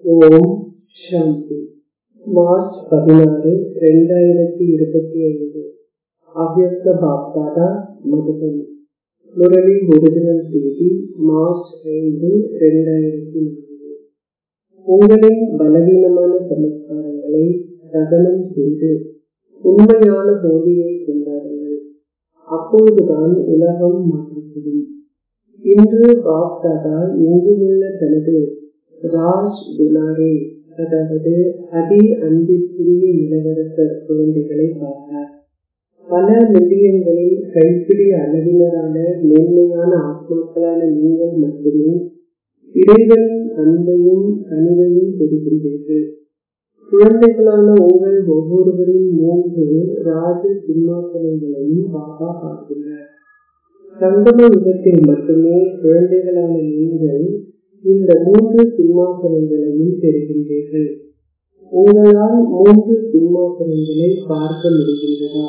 ஓம் சாந்தி March பதினாறு ரெண்டாயிரத்தி இருபத்தி ஐந்து அவ்யக்த பாப்தாதா மதுபன் முரளி ஒரிஜினல் தேதி மார்ச் ஐந்து ரெண்டாயிரத்தி நான்கு உங்களின் பலவீனமான சமஸ்காரங்களை தகனம் செய்து உண்மையான போலியை கொண்டாடுங்கள் அப்போதுதான் உலகம் மாற்றப்படும் இன்று பாப்தாதா எங்குமுள்ள தனது ராஜ் துலாரே அதாவது அதி அன்பிற்குரிய இளவரசர் குழந்தைகளை பார்த்தார் பல மில்லியன்களில் கைப்பிடி அளவினரான மேன்மையான ஆத்மாக்களான நீங்கள் மட்டுமே இறைவனின் அன்பையும் கனிவையும் பெறுகின்றீர்கள் குழந்தைகளான உங்கள் ஒவ்வொருவரின் மூன்று ராஜ சிம்மாசனங்களையும் பாபா பார்க்கிறார் சங்கம யுகத்தில் மட்டுமே குழந்தைகளான நீங்கள் இந்த மூன்று சிம்மாசனங்களையும் பெறுகின்றீர்கள் உங்களால் மூன்று சிம்மாசனங்களை பார்க்க முடிகின்றதா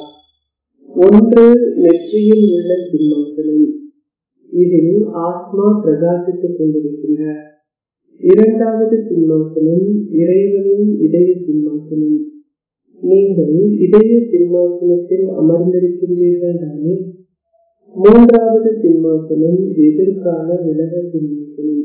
ஒன்று நெற்றியில் உள்ள சிம்மாசனம் இதில் ஆத்மா பிரகாசித்துக் கொண்டிருக்கிறார் இரண்டாவது சிம்மாசனம் இறைவனின் இதய சிம்மாசனம் நீங்கள் இதய சிம்மாசனத்தில் அமர்ந்திருக்கின்றீர்கள் தானே மூன்றாவது சிம்மாசனம் எதிர்கால உலக சிம்மாசனம்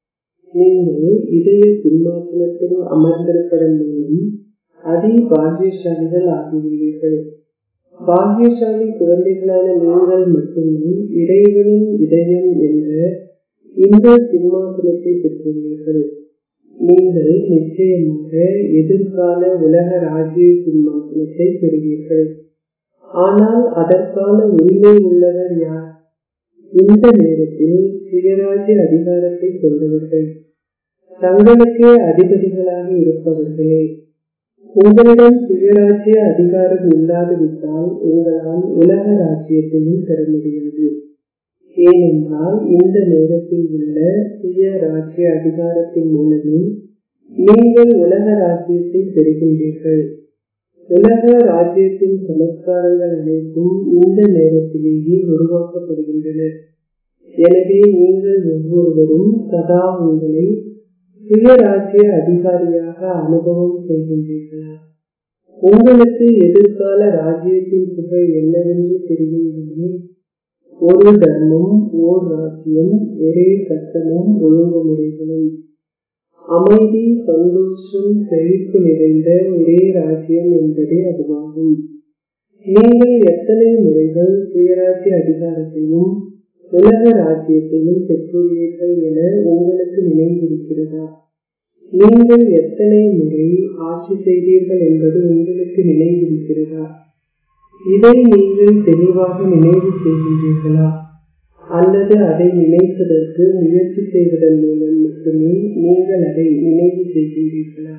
நீங்கள் இதய சிம்மாசனத்தில் அமர்ந்திருப்பதன் மூலம் அதி பாகியசாலிகள் ஆகியுள்ளீர்கள் பாகியசாலி குழந்தைகளான நீங்கள் மட்டுமே இறைவனின் இதயம் என்ற இந்த சிம்மாசனத்தை பெற்றுள்ளீர்கள் நீங்கள் நிச்சயமாக எதிர்கால உலக ராஜ்ய சிம்மாசனத்தை பெறுவீர்கள் ஆனால் அதற்கான உரிமை உள்ளவர் யார் இந்த நேரத்தில் சுயராஜ்ய அதிகாரத்தை கொண்டவர்கள் தங்களுக்கே அதிபதிகளாக இருப்பவர்களே உங்களிடம் சுயராஜ்ய அதிகாரம் இல்லாதுவிட்டால் உங்களால் உலக ராஜ்யத்தையும் பெற முடியாது ஏனென்றால் இந்த நேரத்தில் உள்ள சுய ராஜ்ய அதிகாரத்தின் மூலமே நீங்கள் உலக ராஜ்யத்தை பெறுகின்றீர்கள் உலக ராஜ்யத்தின் சமஸ்காரங்கள் அனைத்தும் இந்த நேரத்திலேயே உருவாக்கப்படுகின்றன எனவே நீங்கள் ஒவ்வொருவரும் சதா உங்களை சுயராஜ்ய அதிகாரியாக அனுபவம் செய்கின்றீர்களா உங்களுக்கு எதிர்கால ராஜ்யத்தின் புகழ் என்னவென்று தெரியுங்களே ஒரு தர்மம் ஓர் ராஜ்யம் ஒரே சட்டமும் ஒழுங்குமுறைகளும் அமைதி சந்தோஷம் செழிப்பு நிறைந்த ஒரே ராஜ்யம் என்பதே அதுவாகும் நீங்கள் எத்தனை முறைகள் சுயராஜ்ய அதிகாரத்தையும் உலக ராஜ்யத்தையும் பெற்றுள்ளீர்கள் என உங்களுக்கு நினைவிருக்கிறதா நீங்கள் எத்தனை முறை ஆட்சி செய்தீர்கள் என்பது உங்களுக்கு நினைவிருக்கிறதா இதை நீங்கள் தெளிவாக நினைவு செய்கின்றீர்களா அல்லது அதை நினைப்பதற்கு முயற்சி செய்வதன் மூலம் மட்டுமே நீங்கள் அதை நினைவு செய்கின்றீர்களா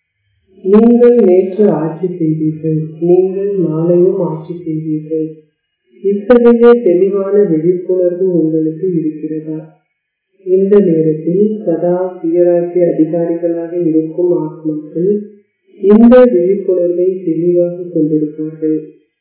நீங்கள் நேற்று ஆட்சி செய்தீர்கள் நீங்கள் நாளையும் ஆட்சி செய்தீர்கள் இத்தகைய தெளிவான விழிப்புணர்வு உங்களுக்கு இருக்கிறதா இந்த நேரத்தில் சதா சுயராட்சிய அதிகாரிகளாக இருக்கும் ஆத்மாக்கள் இந்த விழிப்புணர்வை தெளிவாக கொண்டிருப்பார்கள்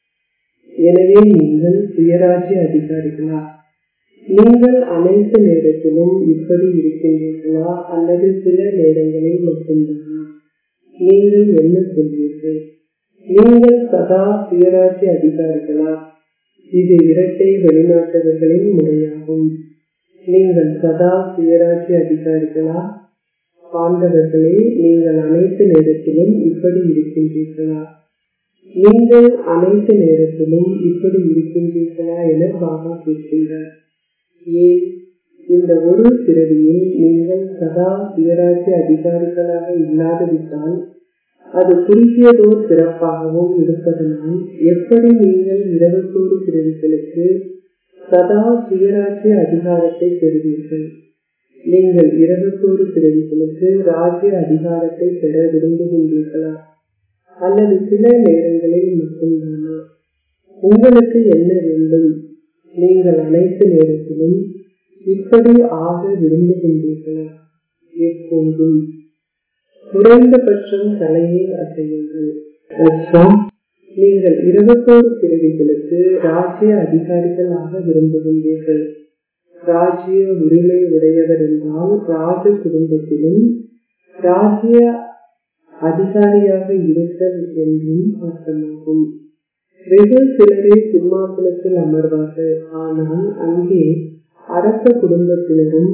எனவே நீங்கள் சுயராஜ்ய அதிகாரிகளா நீங்கள் அனைத்து நேரத்திலும் இப்படி இருக்கின்றீர்களா அல்லது சில நேரங்களில் மட்டும்தானா நீங்கள் என்ன சொல்வீர்கள் நீங்கள் சதா சுயராட்சி அதிகாரிகளா இது இரட்டை வெளிநாட்டவர்களின் முறையாகும் நீங்கள் சதா சுயராட்சி அதிகாரிகளா பாண்டவர்களே நீங்கள் அனைத்து நேரத்திலும் இப்படி இருக்கின்றீர்களா நீங்கள் அனைத்து நேரத்திலும் இப்படி இருக்கின்றீர்களா என பாபா கேட்கின்றார் ஏன் இந்த ஒரு பிறவியில் நீங்கள் சதா சுயராஜ்ய அதிகாரிகளாக இல்லாதுவிட்டால் அது குறுகியதோர் பிறப்பாகவும் இருப்பதனால் எப்படி நீங்கள் இருபத்தோரு பிறவிகளுக்கு சதா சுயராஜ்ய அதிகாரத்தை பெறுவீர்கள் நீங்கள் இருபத்தோரு பிறவிகளுக்கு ராஜ்ய அதிகாரத்தை பெற விரும்புகின்றீர்களா அல்லது சில நேரங்களில் மட்டும்தானா உங்களுக்கு என்ன வேண்டும் நீங்கள் அனைத்து நேரத்திலும் இப்படி ஆக விரும்புகின்றீர்களா எப்போதும் குறைந்தபட்சம் தலையை அசையுங்கள் நீங்கள் இருபத்தோரு பிறவிகளுக்கு ராஜ்ய அதிகாரிகளாக விரும்புகின்றீர்கள் ராஜ்ய உரிமை உடையவர் என்றால் ராஜ குடும்பத்திலும் ராஜ்ய அதிகாரியாக இருத்தல் என்றும் அர்த்தமாகும் வெகு சிலரே சிம்மாசனத்தில் அமர்வார்கள் ஆனால் அங்கே அரச குடும்பத்தினரும்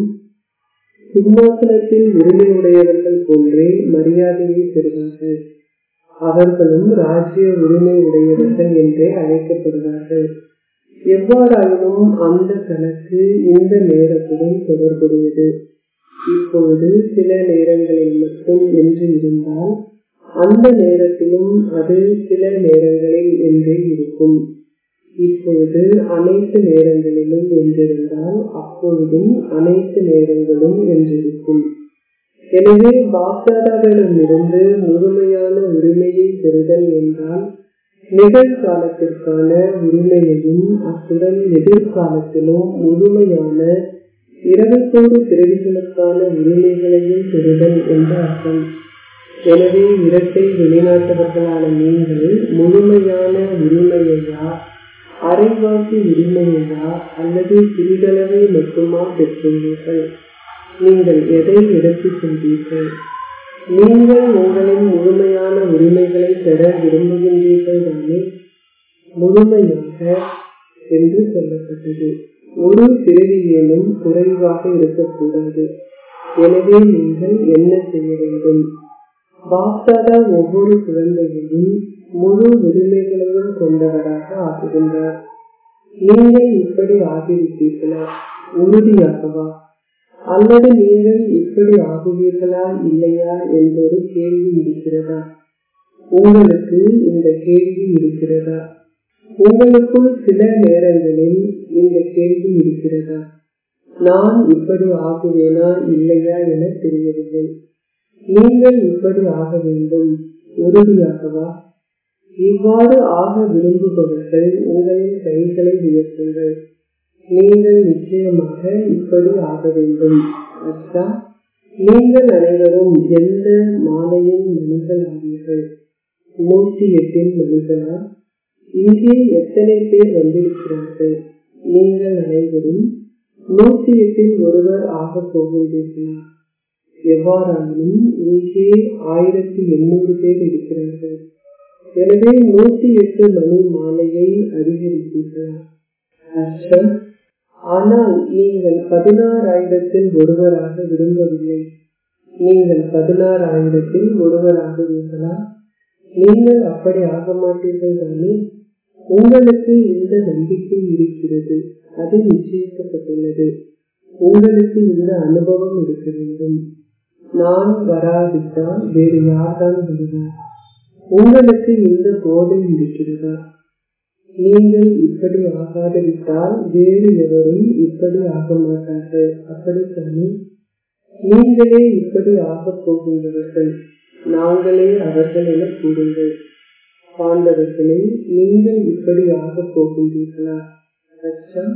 சிம்மாசனத்தில் உரிமையுடையவர்கள் போன்றே மரியாதையை பெறுவார்கள் அவர்களும் ராஜ்ய உரிமை உடையவர்கள் என்றே அழைக்கப்படுவார்கள் எவ்வாறாயினும் அந்த கணக்கு இந்த நேரத்துடன் தொடர்புடையது இப்பொழுது சில நேரங்களில் மட்டும் என்று இருந்தால் அந்த நேரத்திலும் அது சில நேரங்களில் என்றே இருக்கும் இப்பொழுது அனைத்து நேரங்களிலும் என்றிருந்தால் அப்பொழுதும் அனைத்து நேரங்களும் என்றிருக்கும் எனவே பாப்தாதாவிடமிருந்து முழுமையான உரிமையை பெறுதல் என்றால் நிகழ்காலத்திற்கான உரிமையையும் அத்துடன் எதிர்காலத்திலும் முழுமையான இருபத்தோரு பிறவிகளுக்கான உரிமைகளையும் பெறுதல் என்று அர்த்தம் எனவே இரட்டை வெளிநாட்டவர்களான நீங்கள் முழுமையான உரிமையையா அரைவாசி உரிமையையா அல்லது சிறிதளவை மட்டுமா பெற்றுள்ளீர்கள் நீங்கள் எதை எடுத்துச் சென்றீர்கள் நீங்கள் உங்களின் முழுமையான உரிமைகளை பெற விரும்புகின்றீர்கள் தானே முழுமையாக என்று சொல்லப்பட்டது ஒரு பிறவியேனும் குறைவாக இருக்கக்கூடாது எனவே நீங்கள் என்ன செய்ய வேண்டும் பாப்தாதா ஒவ்வொரு குழந்தையையும் முழு உரிமைகளையும் கொண்டவராக ஆக்குகின்றார் நீங்கள் இப்படி ஆகிவிட்டீர்களா உறுதியாகவா அல்லது நீங்கள் இப்படி ஆகுவீர்களா இல்லையா என்றொரு கேள்வி இருக்கிறதா உங்களுக்கு இந்த கேள்வி இருக்கிறதா உங்களுக்குள் சில நேரங்களில் இந்த கேள்வி இருக்கிறதா நான் இப்படி ஆகுவேனா இல்லையா என தெரியவில்லை நீங்கள் இப்படி ஆக வேண்டும் உறுதியாகவா இவ்வாறு ஆக விரும்புபவர்கள் உங்களின் கைகளை உயர்த்துங்கள் நீங்கள் நிச்சயமாக இப்படி ஆக வேண்டும் அச்சா நீங்கள் அனைவரும் எந்த மாலையின் மணிகள் ஆவீர்கள் நூற்றி எட்டின் மணிகளா இங்கே எத்தனை பேர் வந்திருக்கிறார்கள் நீங்கள் அனைவரும் நூற்றி எட்டில் ஒருவர் ஆக போகின்றீர்களா எவ்வாறாயினும் இங்கே ஆயிரத்தி எண்ணூறு பேர் இருக்கிறார்கள் எனவே நூற்றி எட்டு மணி மாலையை அதிகரித்தீர்களா அர்த்தம் ஆனால் நீங்கள் பதினாறாயிரத்தில் ஒருவராக விரும்பவில்லை நீங்கள் பதினாறாயிரத்தில் ஒருவராகுவீர்களா நீங்கள் அப்படி ஆக மாட்டீர்கள் தானே உங்களுக்கு இந்த நம்பிக்கை இருக்கிறது அது நிச்சயிக்கப்பட்டுள்ளது உங்களுக்கு இந்த அனுபவம் இருக்க வேண்டும் நான் வராவிட்டால் வேறு யார்தான் வருவார் உங்களுக்கு இந்த போதை இருக்கிறதா நீங்கள் இப்படி ஆகாதுவிட்டால் வேறு எவரும் இப்படி ஆக மாட்டார்கள் அப்படித்தானே நீங்களே இப்படி ஆகப் போகின்றவர்கள் நாங்களே அவர்கள் என கூறுங்கள் பாண்டவர்களே நீங்கள் இப்படி ஆகப் போகின்றீர்களா அச்சம்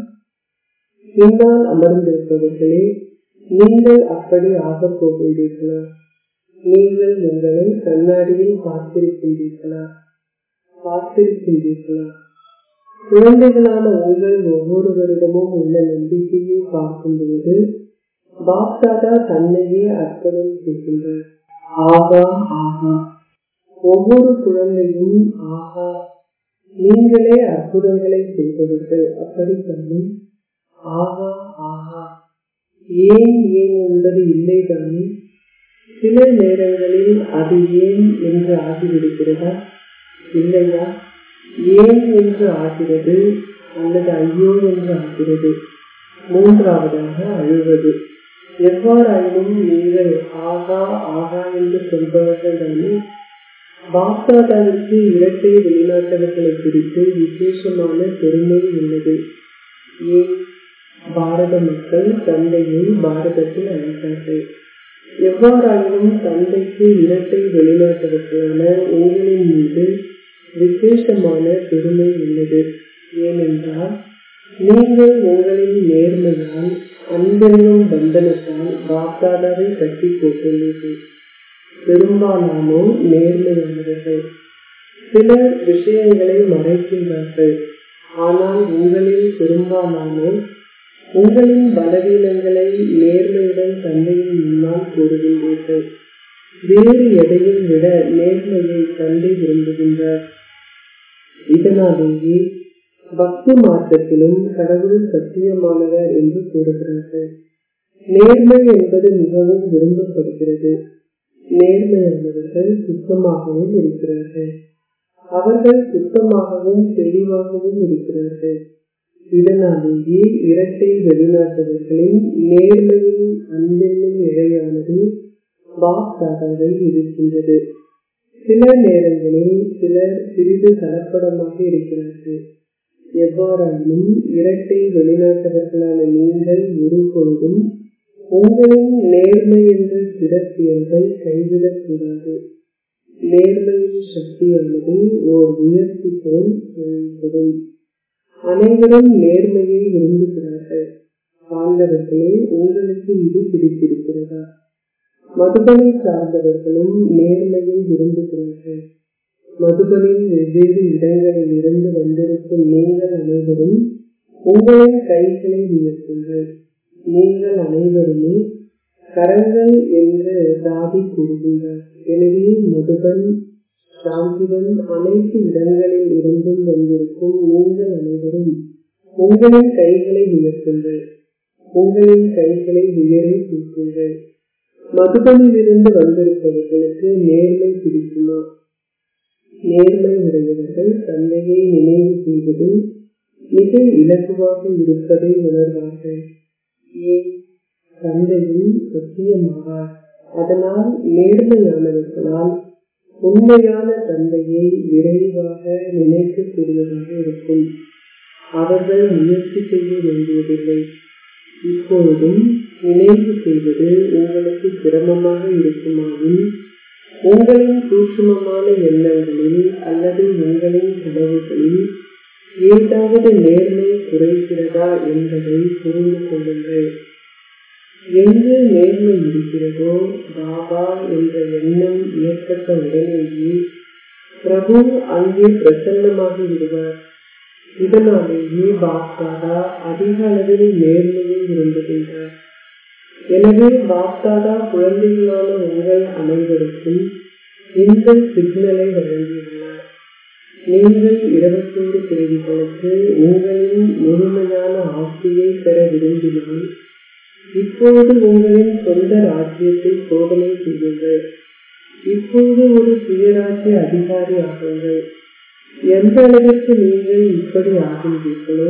பின்னால் அமர்ந்திருப்பவர்களே நீங்கள் அப்படி ஆகப் போகின்றீர்களா நீங்கள் உங்களை கண்ணாடியில் பார்த்திருக்கின்றீர்களா பார்த்திருக்கின்றீர்களா குழந்தைகளான உங்கள் ஒவ்வொருவரிடமும் உள்ள நம்பிக்கையை பார்க்கும் பொழுது பாப்தாதா தன்னையே அர்ப்பணம் செய்கின்றார் ஆகா ஆகா ஒவ்வொரு குழந்தையும் ஆகா நீங்களே அற்புதங்களை செய்பவர்கள் அப்படித்தானே ஆகா ஆகா ஏன் ஏன் என்பது இல்லைதானே சில நேரங்களில் அது ஏன் என்று ஆகிவிடுகிறதா இல்லையா ஏன் என்று ஆகிறது அல்லது ஐயோ என்று ஆகிறது மூன்றாவதாக அழுவது எவ்வாறாயினும் நீங்கள் ஆகா ஆகா என்று சொல்பவர்கள் தானே பாப்தாதாவிற்கு இரட்டை வெளிநாட்டவர்களை குறித்து விசேஷமான பெருமை உள்ளது ஏன் பாரத மக்கள் தந்தையை பாரதத்தில் அழைத்தார்கள் எவ்வாறாயினும் தந்தைக்கு இரட்டை வெளிநாட்டவர்களான உங்களின் மீது விசேஷமான பெருமை உள்ளது ஏனென்றால் நீங்கள் உங்களின் நேர்மையால் அன்பென்னும் பந்தனத்தால் பாப்தாதாவை கட்டி போட்டுள்ளீர்கள் பெரும்பாலானோர் நேர்மையானவர்கள் சிலர் விஷயங்களை மறைக்கின்றார்கள் ஆனால் உங்களில் பெரும்பாலானோர் உங்களின் பலவீனங்களை நேர்மையுடன் தந்தையின் முன்னால் கூறுகின்றீர்கள் வேறு எதையும் விட நேர்மையை தந்தை விரும்புகின்றார் இதனாலேயே பக்தி மார்க்கத்திலும் கடவுள் சத்தியமானவர் என்று கூறுகிறார்கள் நேர்மை என்பது மிகவும் விரும்பப்படுகிறது நேர்மையானவர்கள் சுத்தமாகவும் இருக்கிறார்கள் அவர்கள் சுத்தமாகவும் தெளிவாகவும் இருக்கிறார்கள் இதனாலேயே இரட்டை வெளிநாட்டவர்களின் நேர்மையின் அன்பென்னும் இழையானது பாக்தாதாவை இருக்கின்றது சில நேரங்களில் சிலர் சிறிது கலப்படமாக இருக்கிறார்கள் எவ்வாறாயினும் இரட்டை வெளிநாட்டவர்களான நீங்கள் ஒருபொழுதும் உங்களின் நேர்மை என்ற சிறப்பியல்பை கைவிடக்கூடாது நேர்மையின் சக்தியானது ஓர் உயர்த்தி போல் செயல்படும் அனைவரும் நேர்மையை விரும்புகிறார்கள் பாண்டவர்களே உங்களுக்கு இது பிடித்திருக்கிறதா மதுபனை சார்ந்தவர்களும் நேர்மையை விரும்புகிறார்கள் மதுபனின் வெவ்வேறு இடங்களில் இருந்து வந்திருக்கும் நீங்கள் அனைவரும் உங்களின் கைகளை உயர்த்துங்கள் நீங்கள் அனைவருமே கரங்கள் என்று தாதி கூறுகின்றார் எனவே மதுபன் சாந்திவன் அனைத்து இடங்களில் இருந்தும் வந்திருக்கும் நீங்கள் அனைவரும் உங்களின் கைகளை உயர்த்துங்கள் உங்களின் கைகளை உயரை தூக்குங்கள் மதுபனில் இருந்து வந்திருப்பவர்களுக்கு நேர்மை பிடிக்குமா நேர்மை உடையவர்கள் தந்தையை நினைவு செய்வது மிக இலகுவாக இருப்பதை உணர்வார்கள் ஏன் தந்தையும் சத்தியமாவார் அதனால் நேர்மையானவர்களால் உண்மையான தந்தையை விரைவாக நினைக்கக்கூடியதாக இருக்கும் அவர்கள் முயற்சி செய்ய வேண்டியதில்லை இப்பொழுதும் நினைவு செய்வது உங்களுக்கு சிரமமாக இருக்குமாயின் உங்களின் சூட்சுமமான எண்ணங்களில் அல்லது உங்களின் கனவுகளில் ஏதாவது நேர்மை குறைகிறதா என்பதை புரிந்து கொள்ளுங்கள் எங்கு நேர்மை இருக்கிறதோ பாபா என்ற எண்ணம் ஏற்பட்ட உடனேயே பிரபு அங்கே பிரசன்னமாகி விடுவார் இதனாலேயே பாப்தாதா அதிக அளவில் நேர்மையை விரும்புகின்றார் எனவே பாப்தாதா குழந்தைகளான உங்கள் அனைவருக்கும் இந்த சிக்னலை வழங்கியுள்ளார் நீங்கள் இருபத்தோரு பிரிவுகளுக்கு உங்களின் முழுமையான ஆசையை பெற விரும்பினால் இப்போது உங்களின் சொந்த ராஜ்யத்தை சோதனை செய்யுங்கள் இப்போது ஒரு சுயராஜ்ய அதிகாரி ஆகுங்கள் எந்த அளவிற்கு நீங்கள் இப்படி ஆகின்றீர்களோ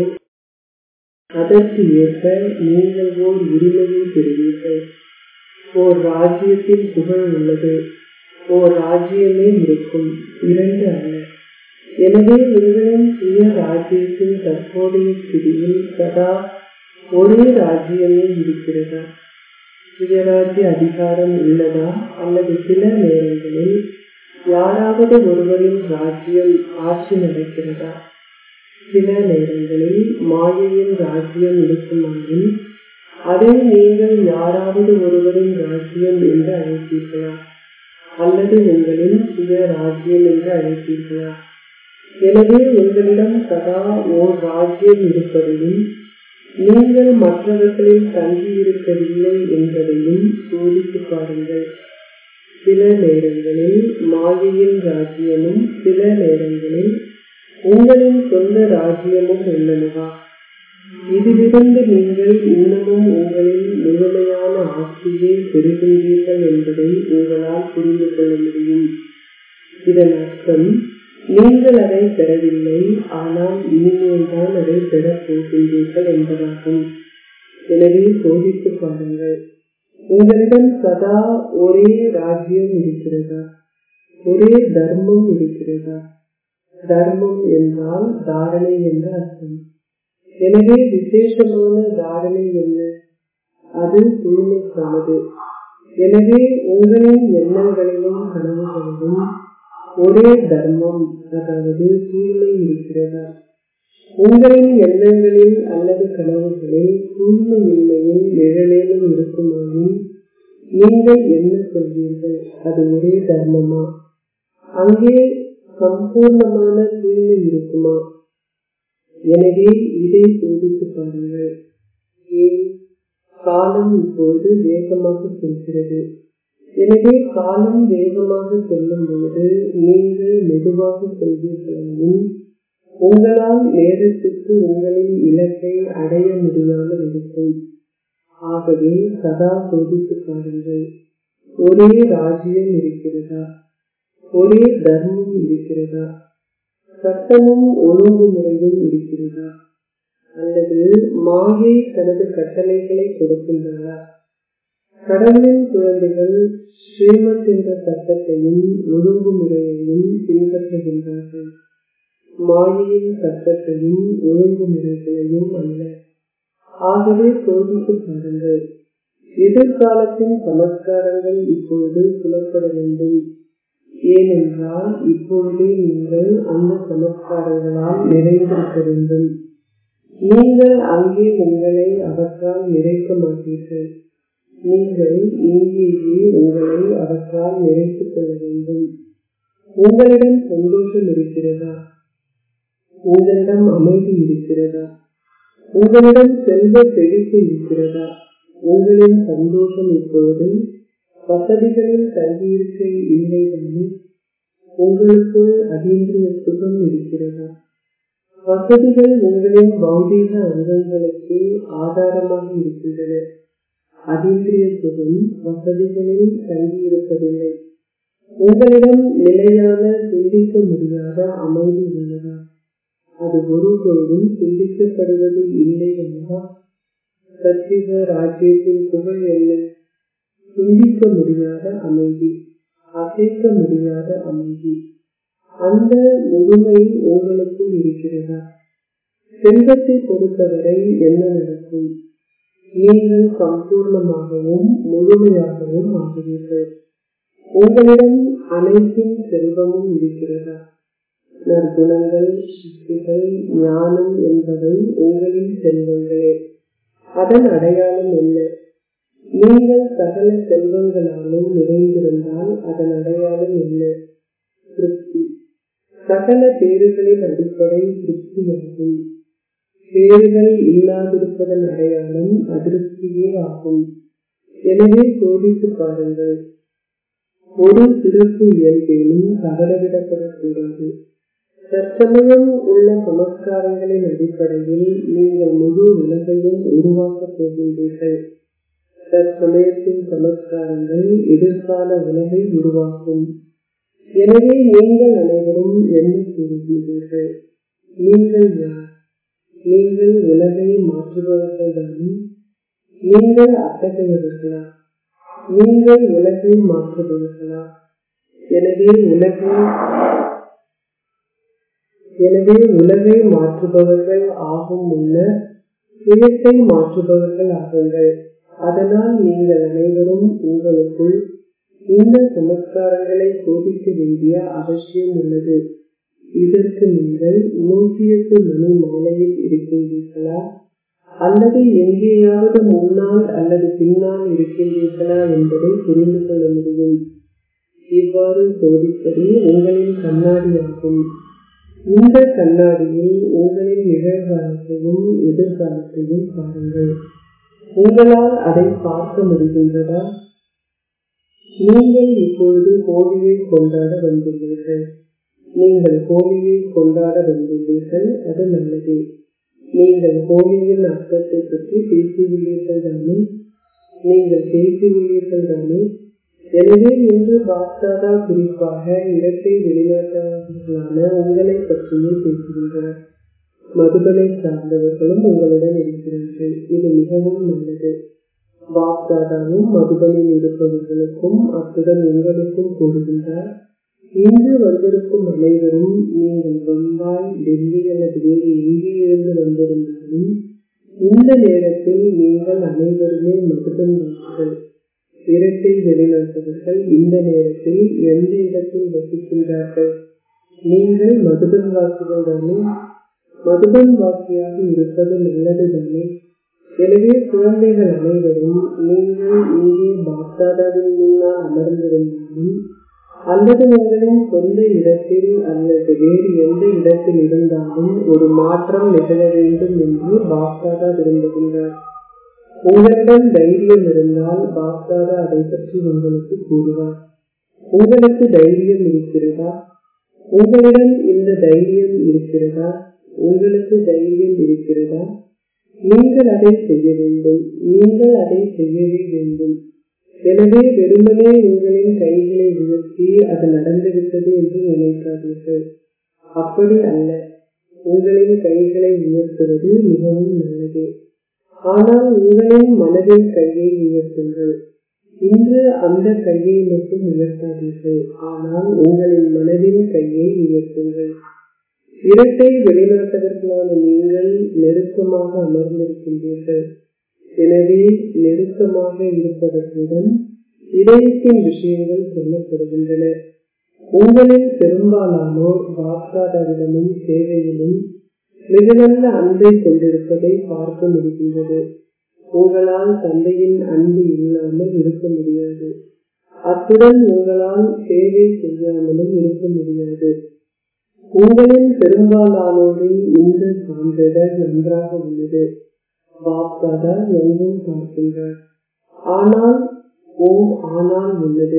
அதற்கு ஏற்ப நீங்கள் ஓர் உரிமையை பெறுவீர்கள் ஓர் ராஜ்யத்தில் புகழ் உள்ளது ஓர் ராஜ்யமே இருக்கும் இரண்டு அல்ல எனவே உங்களின் சுய ராஜ்யத்தின் தற்போதைய ஸ்திதியில் சதா ஒரே ராஜ்யமே இருக்கிறதா சுயராஜ்ய அதிகாரம் உள்ளதா அல்லது சில நேரங்களில் யாராவது ஒருவரின் ராஜ்யம் ஆட்சி நடக்கிறதா சில நேரங்களில் மாயையின் ராஜ்யம் இருக்குமாயின் அதை நீங்கள் யாராவது ஒருவரின் ராஜ்யம் என்று அழைப்பீர்களா அல்லது உங்களின் சுய ராஜ்யம் என்று அழைப்பீர்களா எனவே உங்களிடம் சதா ஓர் ராஜ்யம் இருப்பதையும் நீங்கள் மற்றவர்களில் தங்கியிருக்கவில்லை என்பதையும் சோதித்து பாருங்கள் சில நேரங்களில் மாயையின் ராஜ்யமும் சில நேரங்களில் உங்களின் சொந்த ராஜ்யமும் உள்ளனவா இதிலிருந்து நீங்கள் இன்னமும் உங்களின் முழுமையான ஆட்சியை பெறுகின்றீர்கள் என்பதை உங்களால் புரிந்து கொள்ள முடியும் இதன் அர்த்தம் நீங்கள் அதை பெறவில்லை ஆனால் இனிமேல் தான் அதை பெறப் போகின்றீர்கள் என்பதாகும் எனவே சோதித்து பாருங்கள் உங்களிடம் சதா ஒரே ராஜ்யம் இருக்கிறதா ஒரே தர்மம் இருக்கிறதா தர்மம் என்றால் தாரணை என்ற அர்த்தம் எனவே விசேஷமான தாரணை என்ன அது தூய்மைக்கானது எனவே உங்களின் எண்ணங்களிலும் கனவுகளிலும் ஒரே தர்மம் அதாவது தூய்மை இருக்கிறதா உங்களின் எண்ணங்களில் அல்லது கனவுகளில் தூய்மையின்மையின் நிழலேனும் இருக்குமாயின் நீங்கள் என்ன சொல்வீர்கள் அது ஒரே தர்மமா அங்கே சம்பூர்ணமான தூய்மை இருக்குமா எனவே இதை சோதித்து பாருங்கள் ஏன் காலம் இப்பொழுது வேகமாக செல்கிறது எனவே காலம் வேகமாக செல்லும் பொழுது நீங்கள் மெதுவாக செல்வீர்களாயும் உங்களால் நேரத்துக்கு உங்களின் இலக்கை அடைய முடியாமல் இருக்கும் ஆகவே சதா சோதித்து பாருங்கள் ஒரே ராஜ்யம் இருக்கிறதா ஒரே தர்மம் இருக்கிறதா சட்டமும் ஒழுங்குமுறையும் இருக்கிறதா அல்லது மாயை தனது கட்டளைகளை கொடுக்கின்றதா கடவுளின் குழந்தைகள் ஸ்ரீமத் என்ற சட்டத்தையும் ஒழுங்குமுறையையும் பின்பற்றுகின்றார்கள் மாயையின் சட்டத்தையும் ஒழுங்குமுறைகளையும் அல்ல ஆகவே சோதித்து பாருங்கள் எதிர்காலத்தின் சமஸ்காரங்கள் இப்பொழுது புலப்பட வேண்டும் ஏனென்றால் இப்பொழுதே நீங்கள் அந்த சமஸ்காரங்களால் நிறைந்திருக்க வேண்டும் நீங்கள் அங்கே உங்களை அவற்றால் நிறைக்க மாட்டீர்கள் நீங்கள் இங்கேயே உங்களை அவற்றால் நிறைத்துக் கொள்ள வேண்டும் உங்களிடம் சந்தோஷம் இருக்கிறதா உங்களிடம் அமைதி இருக்கிறதா உங்களிடம் செல்வ செழிப்பு இருக்கிறதா உங்களின் சந்தோஷம் இப்பொழுது வசதிகளில் தங்கியிருக்கை இல்லை தானே உங்களுக்குள் அதீந்திரிய சுகம் இருக்கிறதா வசதிகள் உங்களின் பௌதீக அங்கங்களுக்கு ஆதாரமாக இருக்கின்றன அதீந்திரிய சுகம் வசதிகளில் தங்கியிருப்பதில்லை உங்களிடம் நிலையான சிந்திக்க முடியாத அமைதி உள்ளதா அது ஒருபொழுதும் சிந்திக்கப்படுவது இல்லை அல்லவா சத்திய ராஜ்யத்தின் புகழ் என்ன சிந்திக்க முடியாத அமைதி அசைக்க முடியாத அமைதி அந்த முழுமை உங்களுக்குள் இருக்கிறதா செல்வத்தை பொறுத்தவரை என்ன நடக்கும் நீங்கள் சம்பூர்ணமாகவும் முழுமையாகவும் ஆகிறீர்கள் உங்களிடம் அனைத்தின் செல்வமும் இருக்கிறதா நற்குணங்கள் சக்திகள் ஞானம் என்பவை உங்களின் செல்வங்களே அதன் அடையாளம் என்ன நீங்கள் சகல செல்வங்களாலும் நிறைந்திருந்தால் அதன் அடையாளம் என்ன திருப்தி சகல பேறுகளின் அடிப்படை திருப்தியாகும் பேறுகள் இல்லாதிருப்பதன் அடையாளம் அதிருப்தியே ஆகும் எனவே சோதித்து பாருங்கள் ஒரு சிறப்பு இயல்பேனும் தவறவிடப்படக்கூடாது தற்சமயம் உள்ள சமஸ்காரங்களின் அடிப்படையில் நீங்கள் முழு உலகையும் உருவாக்கப் போகின்றீர்கள் தற்சமயத்தின் சமஸ்காரங்கள் எதிர்கால உலகை உருவாக்கும் எனவே நீங்கள் அனைவரும் என்ன கூறுகின்றீர்கள் நீங்கள் யார் நீங்கள் உலகை மாற்றுபவர்கள் தானே நீங்கள் அத்தகையவர்களா நீங்கள் உலகை மாற்றுபவர்களா எனவே உலகை எனவே உலகை மாற்றுபவர்கள் ஆகும் முன்னர் சுயத்தை மாற்றுபவர்கள் ஆகுங்கள் அதனால் நீங்கள் அனைவரும் உங்களுக்குள் இந்த சமஸ்காரங்களை சோதிக்க வேண்டிய அவசியம் உள்ளது இதற்கு நீங்கள் நூற்றி எட்டு மணி மாலையில் இருக்கின்றீர்களா அல்லது எங்கேயாவது முன்னால் அல்லது பின்னால் இருக்கின்றீர்களா என்பதை புரிந்து கொள்ள முடியும் இவ்வாறு சோதிப்பது உங்களின் கண்ணாடியாகும் இந்த கண்ணாடியில் உங்களின் நிகழ்காலத்தையும் எதிர்காலத்தையும் பாருங்கள் உங்களால் அதை பார்க்க முடிகின்றதா நீங்கள் இப்பொழுது ஹோலியை கொண்டாட வந்துள்ளீர்கள் நீங்கள் ஹோலியை கொண்டாட வந்துள்ளீர்கள் அது நல்லது நீங்கள் ஹோலியின் அர்த்தத்தை பற்றி பேசியுள்ளீர்கள் தானே நீங்கள் பேசியுள்ளீர்கள் தானே எனவே இன்று பாப்தாதா குறிப்பாக இரட்டை வெளிநாட்டவர்களான உங்களை பற்றியே பேசுகின்றனர் மதுபனை சார்ந்தவர்களும் உங்களுடன் இருக்கிறார்கள் இது மிகவும் நல்லது பாப்தாதாவும் மதுபனில் இருப்பவர்களுக்கும் அத்துடன் உங்களுக்கும் கூறுகின்றார் இன்று வந்திருக்கும் அனைவரும் நீங்கள் பம்பாய் டெல்லி அல்லது வேறு எங்கே இருந்து வந்திருந்தாலும் இந்த நேரத்தில் நீங்கள் அனைவருமே மதுபன் வாக்குகள் இரட்டை வெளிநாட்டவர்கள் இந்த நேரத்தில் எந்த இடத்தில் வசிக்கின்றார்கள் நீங்கள் மதுபன் வாக்குகள் தானே மதுபன் வாக்கியாக இருப்பது நல்லது தானே எனவே குழந்தைகள் அனைவரும் நீங்கள் இங்கே பாப்தாதாவின் முன்னால் அமர்ந்திருந்தாலும் அல்லது உங்களின் சொந்த இடத்தில் அல்லது வேறு எந்த இடத்தில் இருந்தாலும் ஒரு மாற்றம் நிகழ வேண்டும் என்று பாப்தாதா விரும்புகின்றார் உங்களிடம் தைரியம் இருந்தால் பாப்தாதா அதை பற்றி உங்களுக்கு கூறுவார் உங்களுக்கு தைரியம் இருக்கிறதா உங்களிடம் இந்த தைரியம் இருக்கிறதா உங்களுக்கு தைரியம் இருக்கிறதா நீங்கள் அதை செய்ய வேண்டும் நீங்கள் அதை செய்யவே வேண்டும் எனவே வெறுமனே உங்களின் கைகளை உயர்த்தி அது நடந்துவிட்டது என்று நினைக்காதீர்கள் அப்படி அல்ல உங்களின் கைகளை உயர்த்துவது மிகவும் நல்லது ஆனால் உங்களின் மனதின் கையை உயர்த்துங்கள் இன்று அந்த கையை மட்டும் உயர்த்தாதீர்கள் ஆனால் உங்களின் மனதின் கையை உயர்த்துங்கள் இரட்டை வெளிநாட்டவர்களான நீங்கள் நெருக்கமாக அமர்ந்திருக்கின்றீர்கள் எனவே நெருக்கமாக இருப்பவர்களிடம் இதயத்தின் விஷயங்கள் சொல்லப்படுகின்றன உங்களில் பெரும்பாலானோர் பாப்தாதாவிடமும் சேவையிலும் மிக நல்ல அன்பை கொண்டிருப்பதை பார்க்க முடிகின்றது உங்களால் தந்தையின் அன்பு இல்லாமல் இருக்க முடியாது அத்துடன் உங்களால் சேவை செய்யாமலும் இருக்க முடியாது உங்களில் பெரும்பாலானோரின் இந்த சான்றிதழ் நன்றாக உள்ளது பாப்தாதா எங்கும் பார்க்கின்றார் ஆனால் ஓம் ஆனால் உள்ளது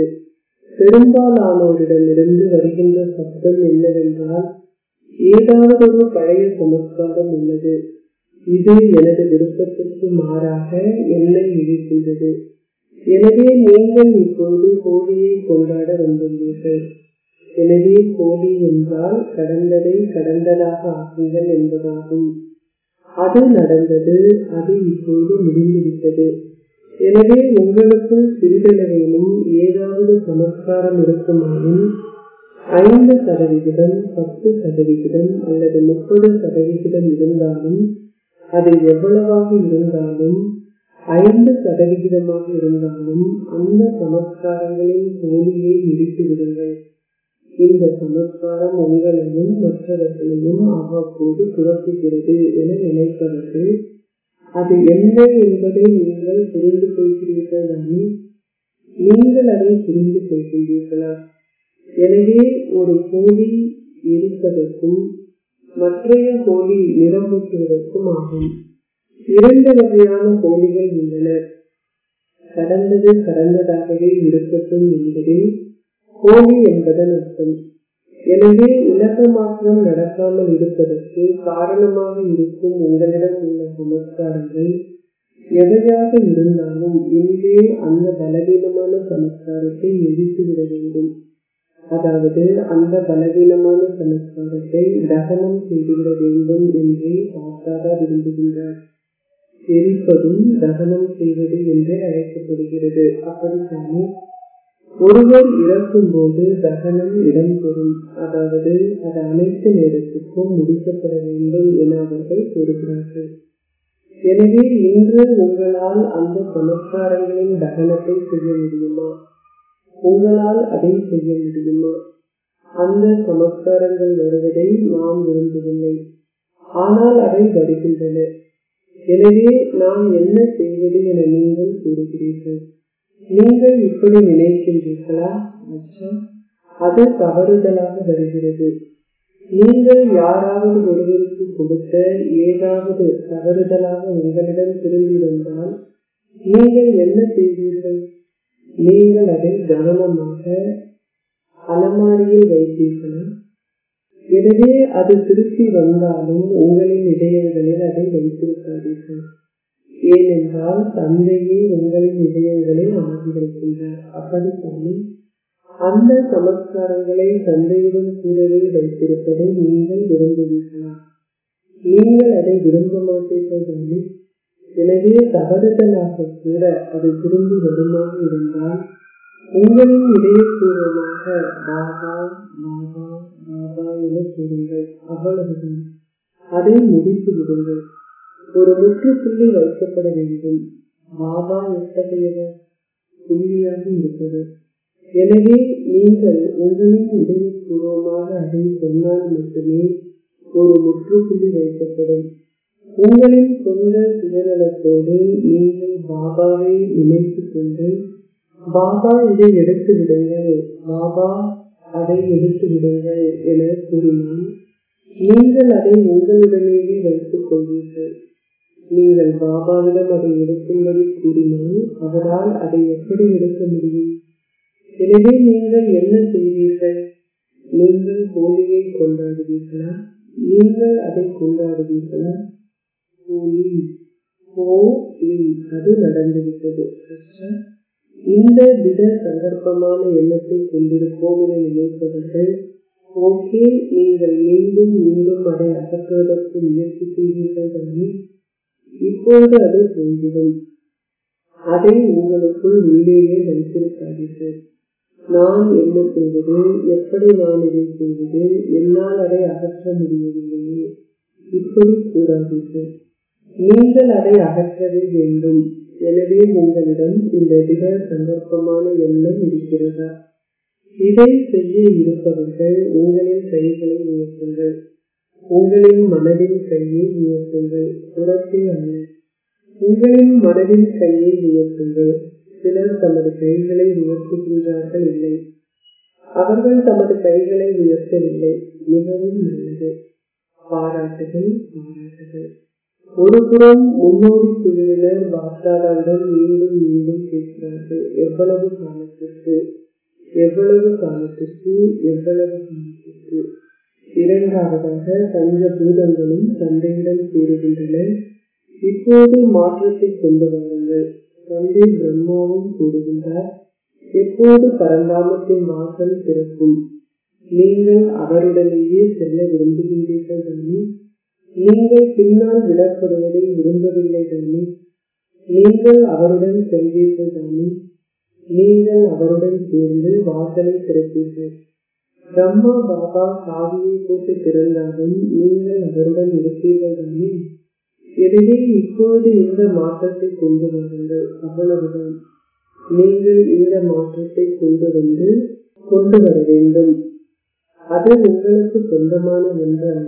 பெரும்பாலானோரிடமிருந்து வருகின்ற சப்தம் என்னவென்றால் ஏதாவது ஒரு பழைய சமஸ்காரம் உள்ளது இது எனது விருப்பத்திற்கு மாறாக என்னை இழுக்கின்றது எனவே நீங்கள் இப்போது ஹோலியை கொண்டாட வந்துள்ளீர்கள் எனவே ஹோலி என்றால் கடந்ததை கடந்ததாக ஆக்குங்கள் என்பதாகும் அது நடந்தது அது இப்போது முடிந்துவிட்டது எனவே உங்களுக்குள் சிறிதளவேனும் ஏதாவது சமஸ்காரம் இருக்குமாயின் ஐந்து சதவிகிதம் பத்து சதவிகிதம் அல்லது முப்பது சதவிகிதம் இருந்தாலும் அது எவ்வளவாக இருந்தாலும் ஐந்து சதவிகிதமாக இருந்தாலும் அந்த சமஸ்காரங்களின் தோல்வியை நிறுத்தி விடுங்கள் இந்த சமஸ்காரம் உங்களையும் மற்றவர்களையும் அவ்வப்போது குழப்புகிறது என நினைப்பவர்கள் அது என்ன என்பதை நீங்கள் புரிந்து கொள்கிறீர்கள் தானே நீங்கள் அதை புரிந்து கொள்கின்றீர்களா எனவே ஒரு கோழி எரிப்பதற்கும் மற்றைய கோழி நிறமூட்டுவதற்கும் ஆகும் இரண்டு வகையான கோழிகள் உள்ளன கடந்தது கடந்ததாகவே இருக்கட்டும் என்பதே கோழி என்பதன் அர்த்தம் எனவே உலக மாற்றம் நடக்காமல் இருப்பதற்கு காரணமாக இருக்கும் உங்களிடம் உள்ள சமஸ்காரங்கள் எவையாக இருந்தாலும் இன்றே அந்த பலவீனமான சமஸ்காரத்தை எரித்துவிட வேண்டும் அதாவது அந்த பலவீனமான சமஸ்காரத்தை தகனம் செய்துவிட வேண்டும் என்றே பாப்தாதா விரும்புகின்றார் எரிப்பதும் தகனம் செய்வது என்றே அழைக்கப்படுகிறது அப்படித்தானே ஒருவர் இறக்கும் போது தகனம் இடம்பெறும் அதாவது அது அனைத்து நேரத்துக்கும் முடிக்கப்பட வேண்டும் என அவர்கள் கூறுகிறார்கள் எனவே இன்று உங்களால் அந்த சமஸ்காரங்களின் தகனத்தை செய்ய முடியுமா உங்களால் அதை செய்ய முடியுமா அந்த சமஸ்காரங்கள் வருவதை நாம் விரும்பவில்லை ஆனால் அவை வருகின்றன எனவே நாம் என்ன செய்வது என நீங்கள் கூறுகிறீர்கள் நீங்கள் இப்படி நினைக்கின்றீர்களா அச்சா அது தவறுதலாக வருகிறது நீங்கள் யாராவது ஒருவருக்கு கொடுத்த ஏதாவது தவறுதலாக உங்களிடம் திரும்பி வந்தால் நீங்கள் என்ன செய்வீர்கள் நீங்கள் அதை கவனமாக அலமாரியில் வைத்தீர்களா எனவே அது திருப்பி வந்தாலும் உங்களின் இதயங்களில் அதை வைத்திருக்காதீர்கள் ஏனென்றால் தந்தையே உங்களின் இதயங்களில் அமர்ந்திருக்கின்றார் அப்படித்தானே அந்த சமஸ்காரங்களை தந்தையுடன் கூடவே வைத்திருப்பதை நீங்கள் விரும்புவீர்களா நீங்கள் அதை விரும்ப மாட்டீர்கள் தானே எனவே தவறுதலாக கூட அது திரும்பி வருமாக இருந்தால் உங்களின் இதயபூர்வமாக பாபா பாபா பாபா என கூறுங்கள் அவ்வளவுதான் அதை முடித்து விடுங்கள் ஒரு முற்றுப்புள்ளி வைக்கப்பட வேண்டும் பாபா எத்தகையவர் புள்ளியாக இருப்பது எனவே நீங்கள் உங்களின் இதயபூர்வமாக அதை சொன்னால் மட்டுமே ஒரு முற்றுப்புள்ளி வைக்கப்படும் உங்களின் சொந்த சுயநலத்தோடு நீங்கள் பாபாவை இணைத்துக் கொண்டு பாபா இதை எடுத்து விடுங்கள் பாபா அதை எடுத்து விடுங்கள் என கூறினால் நீங்கள் அதை உங்களுடனேயே வைத்துக் கொள்வீர்கள் நீங்கள் பாபாவிடம் அதை எடுக்கும்படி கூறினால் அவரால் அதை எப்படி எடுக்க முடியும் எனவே நீங்கள் என்ன செய்வீர்கள் நீங்கள் ஹோலியை கொண்டாடுவீர்களா நீங்கள் அதை கொண்டாடுவீர்களா ஹோலி ஹோலி அது நடந்துவிட்டது இந்த திட சந்தர்ப்பமான எண்ணத்தை கொண்டிருப்போம் என நினைப்பவர்கள் ஓகே நீங்கள் மீண்டும் மீண்டும் அதை அகற்றுவதற்கு முயற்சி செய்வீர்கள் தானே இப்பொழுது அது தோன்றிடும் அதை உங்களுக்குள் உள்ளேயே வைத்திருக்காதீர்கள் நான் என்ன செய்வது எப்படி நான் இதை செய்வது என்னால் அதை அகற்ற முடியவில்லையே இப்படி கூறாதீர்கள் நீங்கள் அதை அகற்றவே வேண்டும் எனவே உங்களிடம் இந்த திட சந்தர்ப்பமான எண்ணம் இருக்கிறதா இதை செய்ய இருப்பவர்கள் உங்களின் கைகளை உயர்த்துங்கள் உங்களின் மனதின் கையை உயர்த்துங்கள் புறத்தே அல்ல உங்களின் மனதின் கையை உயர்த்துங்கள் சிலர் தமது கைகளை உயர்த்துகின்றார்கள் இல்லை அவர்கள் தமது கைகளை உயர்த்தவில்லை மிகவும் நல்லது பாராட்டுகள் பாராட்டுகள் ஒருபுறம் முன்னோடி குழுவினர் வார்த்தாடாவிடம் மீண்டும் மீண்டும் கேட்கிறார்கள் எவ்வளவு காலத்திற்கு எவ்வளவு காலத்திற்கு எவ்வளவு காலத்திற்கு இரண்டாவதாக பஞ்ச பூதங்களும் தந்தையிடம் கூறுகின்றன இப்போது மாற்றத்தை கொண்டு வாருங்கள் தந்தை பிரம்மாவும் கூறுகின்றார் எப்போது பரந்தாமத்தின் வாசல் திறக்கும் நீங்கள் அவருடனேயே செல்ல விரும்புகின்றீர்கள் தானே நீங்கள் பின்னால் விடப்படுவதை விரும்பவில்லை தானே நீங்கள் அவருடன் செல்வீர்கள் தானே நீங்கள் அவருடன் சேர்ந்து வாசலை திறப்பீர்கள் பிரம்மா பாபா சாவியை போட்டு திறந்தாலும் நீங்கள் அவருடன் இருப்பீர்கள் தானே எனவே இப்பொழுது இந்த மாற்றத்தை கொண்டு வாருங்கள் அவ்வளவுதான் நீங்கள் இந்த மாற்றத்தை கொண்டு வந்து கொண்டு வர வேண்டும் அது உங்களுக்கு சொந்தமான ஒன்று அல்ல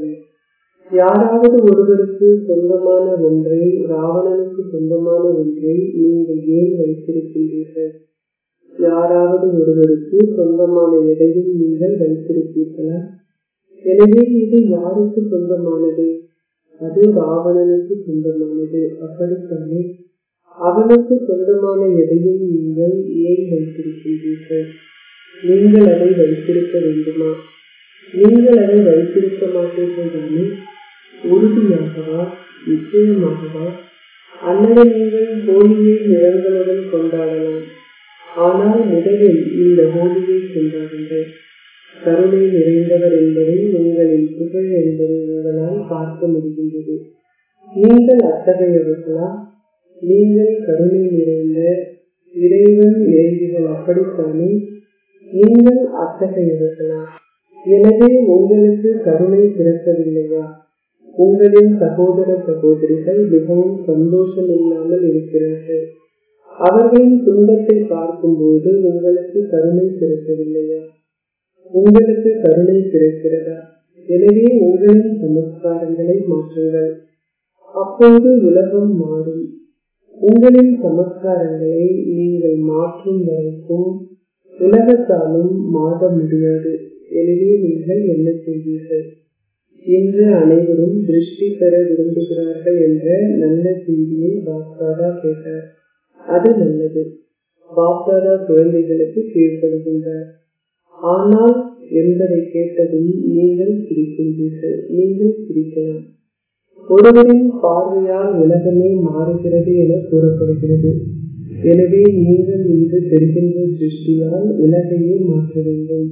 யாராவது ஒருவருக்கு சொந்தமான ஒன்றை ராவணனுக்கு சொந்தமான ஒன்றை நீங்கள் ஏன் வைத்திருக்கின்றீர்கள் யாராவது ஒருவருக்கு சொந்தமான எதையும் நீங்கள் வைத்திருப்பீர்களா எனவே இது யாருக்கு சொந்தமானது அது ராவணனுக்கு சொந்தமானது அப்படித்தானே அவனுக்கு சொந்தமான எதையும் நீங்கள் ஏன் வைத்திருக்கின்றீர்கள் நீங்கள் அதை வைத்திருக்க வேண்டுமா நீங்கள் அதை வைத்திருக்க மாட்டீர்கள் தானே உறுதியாகவா நிச்சயமாகவா அல்லது நீங்கள் ஹோலியை நிறங்களுடன் கொண்டாடலாம் ஆனால் முதலில் இந்த ஹோலியை கொண்டாடுங்கள் கருணை நிறைந்தவர் என்பதை உங்களின் புகழ் என்பதை உங்களால் பார்க்க முடிகின்றது நீங்கள் அத்தகையவர்களா நீங்கள் கருணை நிறைந்த இறைவன் இறைவிகள் அப்படித்தானே நீங்கள் அத்தகையவர்களா எனவே உங்களுக்கு கருணை பிறக்கவில்லையா உங்களின் சகோதர சகோதரிகள் மிகவும் சந்தோஷம் இல்லாமல் இருக்கிறார்கள் அவர்களின் துன்பத்தை பார்க்கும்போது உங்களுக்கு கருணை பிறக்கவில்லையா உங்களுக்கு கருணை பிறக்கிறதா எனவே உங்களின் சமஸ்காரங்களை மாற்றுங்கள் அப்போது உலகம் மாறும் உங்களின் சமஸ்காரங்களை நீங்கள் மாற்றும் வரைக்கும் உலகத்தாலும் மாற முடியாது எனவே நீங்கள் என்ன செய்வீர்கள் இன்று அனைவரும் திருஷ்டி பெற விரும்புகிறார்கள் என்ற நல்ல செய்தியை பாப்தாதா கேட்டார் அது நல்லது பாப்தாதா குழந்தைகளுக்கு கீழ்ப்படுகின்றார் ஆனால் என்பதை கேட்டதும் நீங்கள் சிரிக்கின்றீர்கள் நீங்கள் சிரிக்கலாம் ஒருவரின் பார்வையால் உலகமே மாறுகிறது என கூறப்படுகிறது எனவே நீங்கள் இன்று பெறுகின்ற திருஷ்டியால் உலகையே மாற்ற வேண்டும்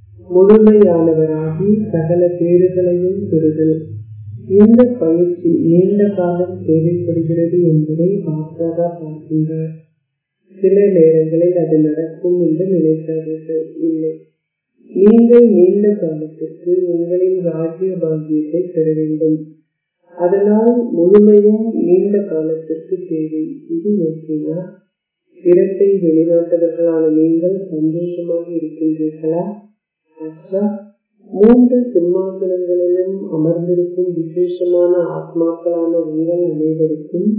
முழுமையானவராகி சகல பேறுகளையும் பெறுதல் இந்த பயிற்சி நீண்ட காலம் தேவைப்படுகிறது என்பதை பாப்தாதா பார்க்கின்றார் சில நேரங்களில் அது நடக்கும் என்று நினைக்காதீர்கள் இல்லை நீங்கள் நீண்ட காலத்திற்கு உங்களின் ராஜ்ய பாகியத்தை பெற வேண்டும் அதனால் முழுமையும் நீண்ட காலத்திற்கு தேவை இது ஓகேயா இரட்டை வெளிநாட்டவர்களான நீங்கள் சந்தோஷமாக இருக்கின்றீர்களா அச்சா மூன்று சிம்மாசனங்களிலும் அமர்ந்திருக்கும் விசேஷமான ஆத்மாக்களான உங்கள் அனைவருக்கும்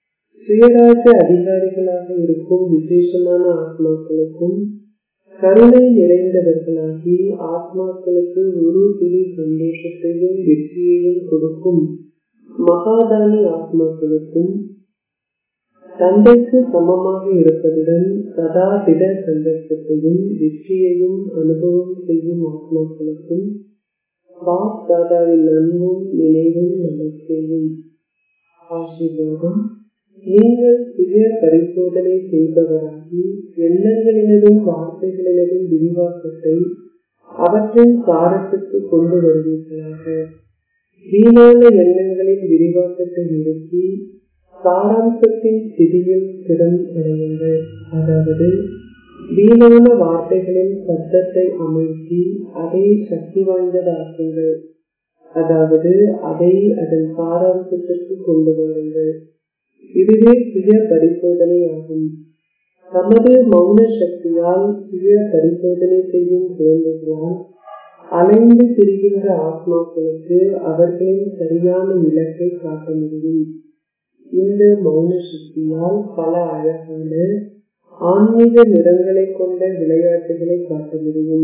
சுயராஜ அதிகாரிகளாக இருக்கும் விசேஷமான ஆத்மாக்களுக்கும் கருணை நிறைந்தவர்களாகி ஆத்மாக்களுக்கு ஒரு துளி சந்தோஷத்தையும் வெற்றியையும் கொடுக்கும் மகாதானி ஆத்மாக்களுக்கும் தந்தைக்கு சமமாக இருப்பதுடன் சதா திட சந்தர்ப்பத்தையும் வெற்றியையும் அனுபவம் செய்யும் ஆத்மாக்களுக்கும் பாப் தாதாவின் அன்பும் நினைவும் நமக்கேயும் ஆசீர்வாதம் நீங்கள் சுய பரிசோதனை செய்பவராகி எண்ணங்களினதும் வார்த்தைகளினதும் விரிவாக்கத்தை அவற்றின் சாரத்துக்கு கொண்டு வருவீர்களாக வீணான எண்ணங்களின் விரிவாக்கத்தை நிறுத்தி சாராம்சத்தின் ஸ்திதியில் திறம் அடையுங்கள் அதாவது வீணான வார்த்தைகளின் சத்தத்தை அமிழ்த்தி அதை சக்தி வாய்ந்ததாக்குங்கள் அதாவது அதை அதன் சாராம்சத்திற்கு கொண்டு வாருங்கள் இதுவே சுய பரிசோதனை ஆகும் தமது மௌன சக்தியால் சுய பரிசோதனை செய்யும் குழந்தைகளால் அலைந்து திரிகின்ற ஆத்மாக்களுக்கு அவர்களின் சரியான இலக்கை காட்ட முடியும் இந்த மௌன சக்தியால் பல அழகான ஆன்மீக நிறங்களை கொண்ட விளையாட்டுகளை காட்ட முடியும்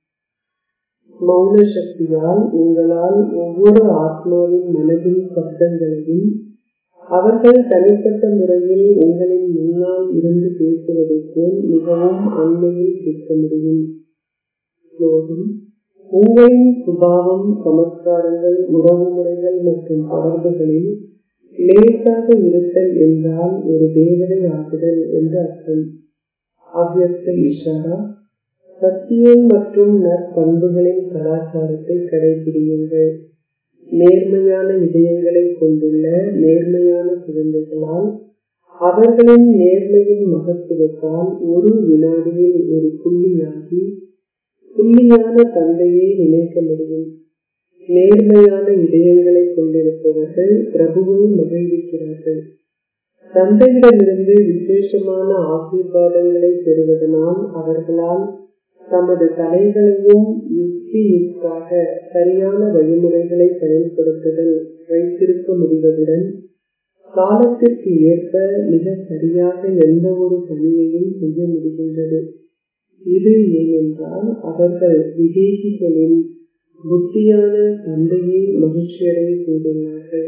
மௌன சக்தியால் உங்களால் ஒவ்வொரு ஆத்மாவின் மனதின் சப்தங்களையும் அவர்கள் தனிப்பட்ட முறையில் உங்களின் முன்னால் இருந்து பேசுவதை போல் மிகவும் அண்மையில் கேட்க முடியும் ஸ்லோகம் உங்களின் சுபாவம் சமஸ்காரங்கள் உறவு முறைகள் மற்றும் தொடர்புகளில் லேசாக இருத்தல் என்றால் ஒரு தேவதை ஆகுதல் என்று அர்த்தம் அவ்வக்த இஷாரா சத்தியம் மற்றும் நற்பண்புகளின் கலாச்சாரத்தை கடைபிடியுங்கள் நேர்மையான இதயங்களை கொண்டுள்ள நேர்மையான குழந்தைகளால் அவர்களின் நேர்மையின் மகத்துவத்தால் ஒரு வினாடியில் ஒரு புள்ளியாகி புள்ளியான தந்தையை நினைக்க முடியும் நேர்மையான இதயங்களை கொண்டிருப்பவர்கள் பிரபுவை மகிழ்விக்கிறார்கள் தந்தையிடமிருந்து விசேஷமான ஆசீர்வாதங்களை பெறுவதனால் அவர்களால் தமது தலைகளையும் யுக்தியுக்காக சரியான வழிமுறைகளை பயன்படுத்துதல் வைத்திருக்க முடிவதுடன் காலத்திற்கு ஏற்ப மிக சரியாக எந்த ஒரு பணியையும் செய்ய முடிகின்றது இது ஏனென்றால் அவர்கள் விவேகிகளின் புத்தியான தந்தையை மகிழ்ச்சியடைய செய்துள்ளார்கள்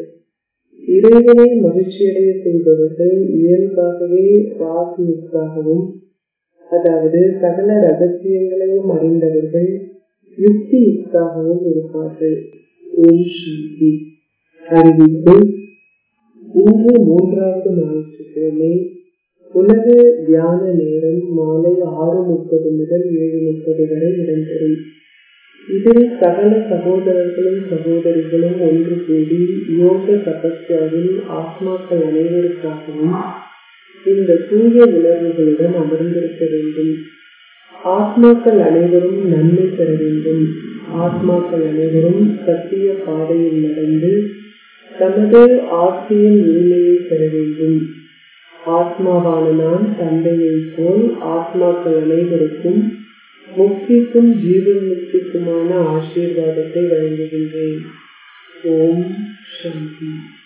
இறைவனை மகிழ்ச்சியடைய செய்பவர்கள் இயல்பாகவே ராசியுக்காகவும் அதாவது சகல ரகசியங்களையும் அறிந்தவர்கள் யுக்தியுக்காகவும் இருப்பார்கள் ஓம் சாந்தி அறிவிப்பு இன்று மூன்றாவது ஞாயிற்றுக்கிழமை உலக தியான நேரம் மாலை ஆறு முப்பது முதல் ஏழு முப்பது வரை இடம்பெறும் இதில் சகல சகோதரர்களும் சகோதரிகளும் ஒன்று கூடி யோக தபஸ்யாவில் ஆத்மாக்கள் அனைவருக்காகவும் இந்த தூய உணர்வுகளுடன் அமர்ந்திருக்க வேண்டும் ஆத்மாக்கள் அனைவரும் நன்மை பெற வேண்டும் ஆத்மாக்கள் அனைவரும் சத்திய பாதையில் நடந்து தமது ஆட்சியின் உரிமையை பெற வேண்டும் ஆத்மாவான நான் தந்தையை போல் ஆத்மாக்கள் அனைவருக்கும் முக்திக்கும் ஜீவன் முக்திக்குமான ஆசீர்வாதத்தை வழங்குகின்றேன் ஓம் சாந்தி